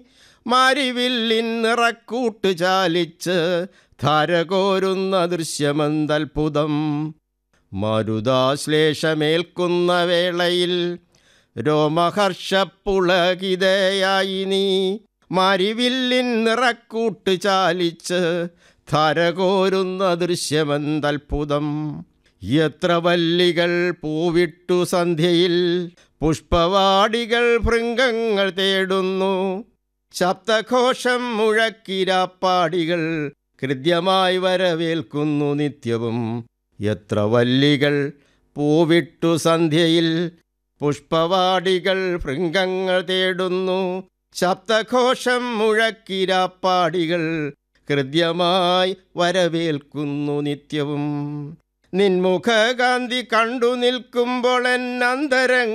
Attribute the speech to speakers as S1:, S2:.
S1: മാരിവില്ലിൻ നിറക്കൂട്ട് ചാലിച്ച് ധാരകോരുന്ന ദൃശ്യമെന്തത്ഭുതം മരുതാശ്ലേഷമേൽക്കുന്ന വേളയിൽ രോമഹർഷപ്പുളകിതയായി നീ മാരിവില്ലിൻ നിറക്കൂട്ട് ചാലിച്ച് ധരകോരുന്ന ദൃശ്യമെന്തത്ഭുതം എത്ര വല്ലികൾ പൂവിട്ടു സന്ധ്യയിൽ പുഷ്പവാടികൾ ഭൃംഗങ്ങൾ തേടുന്നു ശബ്ദഘോഷം മുഴക്കിരാപ്പാടികൾ ഹൃദ്യമായി വരവേൽക്കുന്നു നിത്യവും എത്ര വല്ലികൾ പൂവിട്ടു സന്ധ്യയിൽ പുഷ്പവാടികൾ ഭൃംഗങ്ങൾ തേടുന്നു ശബ്ദഘോഷം മുഴക്കിരാപ്പാടികൾ ഹൃദ്യമായി വരവേൽക്കുന്നു നിത്യവും നിൻമുഖകാന്തി കണ്ടു നിൽക്കുമ്പോൾ എന്നന്തരംഗ